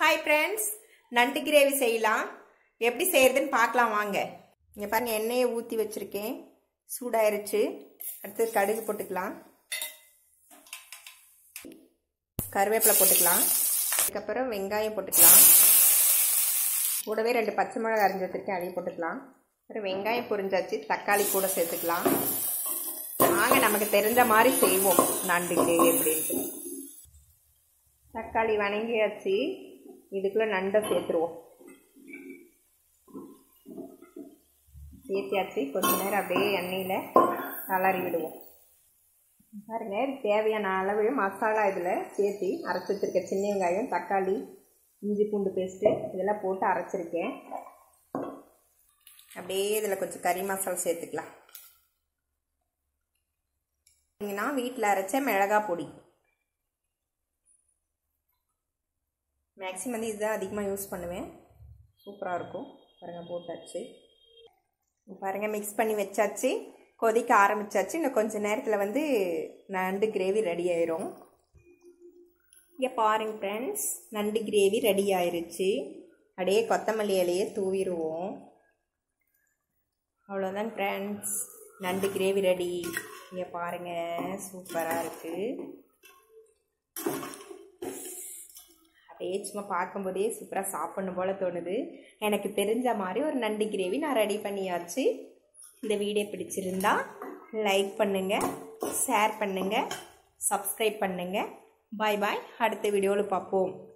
hi friends நண்டு gravy செய்யலாம் எப்படி செய்யறதுன்னு பார்க்கலாம் வாங்க இங்கே பாருங்க எண்ணெயை ஊற்றி வச்சுருக்கேன் சூடாயிருச்சு அடுத்து கடுகு போட்டுக்கலாம் கருவேப்பிலை போட்டுக்கலாம் அதுக்கப்புறம் வெங்காயம் போட்டுக்கலாம் கூடவே ரெண்டு பச்சை மிளகா அரிஞ்சு வச்சுருக்கேன் அதையும் போட்டுக்கலாம் அப்புறம் வெங்காயம் பொரிஞ்சாச்சு தக்காளி கூட சேர்த்துக்கலாம் வாங்க நமக்கு தெரிஞ்ச மாதிரி செய்வோம் நண்டு கிரேவி அப்படின்ட்டு தக்காளி வணங்கியாச்சு இதுக்குள்ளே நண்டை சேர்த்துருவோம் சேர்த்தியாச்சு கொஞ்ச நேரம் அப்படியே எண்ணெயில் கலரி விடுவோம் பாருங்க தேவையான அளவு மசாலா இதில் சேர்த்து அரைச்சி வச்சுருக்கேன் சின்ன வெங்காயம் தக்காளி இஞ்சி பூண்டு பேஸ்ட்டு இதெல்லாம் போட்டு அரைச்சிருக்கேன் அப்படியே இதில் கொஞ்சம் கறி மசாலா சேர்த்துக்கலாம் பார்த்தீங்கன்னா வீட்டில் அரைச்ச மிளகா பொடி மேக்ஸிமம் வந்து இதுதான் அதிகமாக யூஸ் பண்ணுவேன் சூப்பராக இருக்கும் பாருங்கள் போட்டாச்சு பாருங்கள் மிக்ஸ் பண்ணி வச்சாச்சு கொதிக்க ஆரம்பிச்சாச்சு இன்னும் கொஞ்சம் நேரத்தில் வந்து நண்டு கிரேவி ரெடி ஆயிரும் இங்கே பாருங்க ஃப்ரெண்ட்ஸ் நண்டு கிரேவி ரெடி ஆயிருச்சு அப்படியே கொத்தமல்லி இலையே தூவிடுவோம் அவ்வளோதான் ஃப்ரெண்ட்ஸ் நண்டு கிரேவி ரெடி இங்கே பாருங்கள் சூப்பராக இருக்குது அப்படியே சும்மா பார்க்கும்போதே சூப்பராக சாப்பிடணும் போல் தோணுது எனக்கு தெரிஞ்ச மாதிரி ஒரு நண்டு கிரேவி நான் ரெடி பண்ணியாச்சு இந்த வீடியோ பிடிச்சிருந்தா லைக் பண்ணுங்கள் ஷேர் பண்ணுங்கள் சப்ஸ்கிரைப் பண்ணுங்கள் பாய் பாய் அடுத்த வீடியோவில் பார்ப்போம்